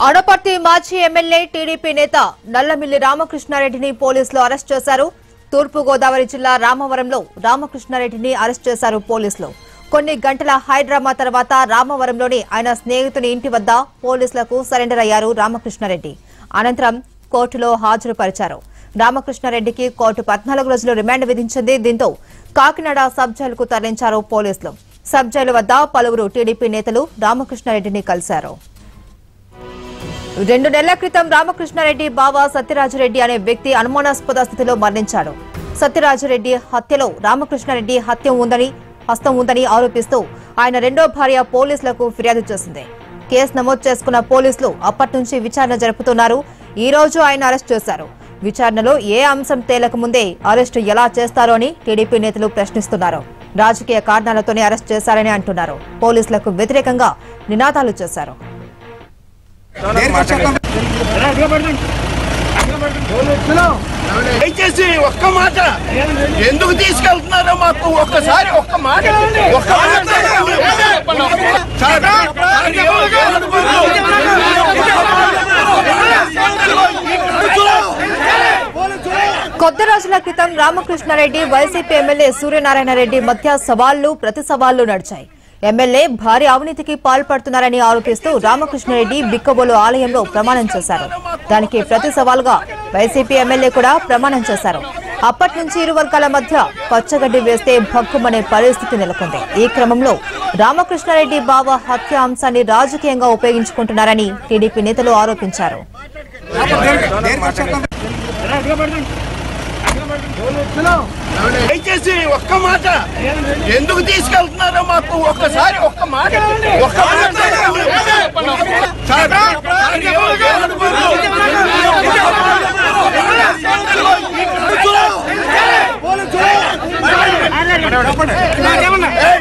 అనపర్తి మాజీ MLA TDP నేత నల్లమిల్లి రామకృష్ణారెడ్డిని పోలీసులు అరెస్ట్ చేశారు తూర్పు గోదావరి జిల్లా రామవరంలో రామకృష్ణారెడ్డిని అరెస్ట్ చేశారు పోలీసులు కొన్ని గంటల హైడ్రామా తర్వాత రామవరంలోని ఆయన స్నేహితుని ఇంటి వద్ద పోలీసులకు సరెండర్ అయ్యారు రామకృష్ణారెడ్డి అనంతరం కోర్టులో హాజరుపరిచారు రామకృష్ణారెడ్డికి కోర్టు పద్నాలుగు రోజులు రిమాండ్ విధించింది దీంతో కాకినాడ సబ్ జైలుకు తరలించారు పోలీసులు సబ్ జైలు వద్ద పలువురు టీడీపీ నేతలు రామకృష్ణారెడ్డిని కలిశారు రెండు నెలల క్రితం రామకృష్ణారెడ్డి బావ సత్యరాజురెడ్డి అనే వ్యక్తి అనుమానాస్పద స్థితిలో మరణించాడు సత్యరాజురెడ్డి హత్యలో రామకృష్ణారెడ్డి హత్య ఉందని హస్తం ఉందని ఆరోపిస్తూ ఆయన రెండో భార్య పోలీసులకు ఫిర్యాదు చేసింది కేసు నమోదు చేసుకున్న పోలీసులు అప్పటి నుంచి విచారణ జరుపుతున్నారు ఈ రోజు ఆయన అరెస్ట్ చేశారు విచారణలో ఏ అంశం తేలక ముందే అరెస్టు ఎలా చేస్తారో అని టీడీపీ నేతలు ప్రశ్నిస్తున్నారు రాజకీయ కారణాలతోనే అరెస్ట్ చేశారని అంటున్నారు పోలీసులకు వ్యతిరేకంగా నినాదాలు చేశారు దయచేసి ఒక్క మాట ఎందుకు తీసుకెళ్తున్నారో మాకు ఒక్కసారి ఒక్క మాట ఒక్క మాట సార్, సార్, ఎవరు కొద్ది రోజుల క్రితం రామకృష్ణారెడ్డి వైసీపీ ఎమ్మెల్యే సూర్యనారాయణ రెడ్డి మధ్య సవాళ్లు ప్రతి సవాళ్లు నడిచాయి ఎమ్మెల్యే భారీ అవినీతికి పాల్పడుతున్నారని ఆరోపిస్తూ రామకృష్ణారెడ్డి బిక్కబోలు ఆలయంలో ప్రమాణం చేశారు దానికి ప్రతి సవాలుగా వైసీపీ ఎమ్మెల్యే కూడా ప్రమాణం చేశారు అప్పటి నుంచి ఇరు వర్గాల మధ్య పచ్చగడ్డి వేస్తే భక్కుమనే పరిస్థితి నెలకొంది ఈ క్రమంలో రామకృష్ణారెడ్డి బావ హత్య అంశాన్ని రాజకీయంగా ఉపయోగించుకుంటున్నారని టీడీపీ నేతలు ఆరోపించారు దయచేసి ఒక్క మాట ఎందుకు తీసుకెళ్తున్నారో మాకు ఒక్కసారి ఒక్క మాట ఒక్క మాట సార్, సార్, ఎవరు ఏ,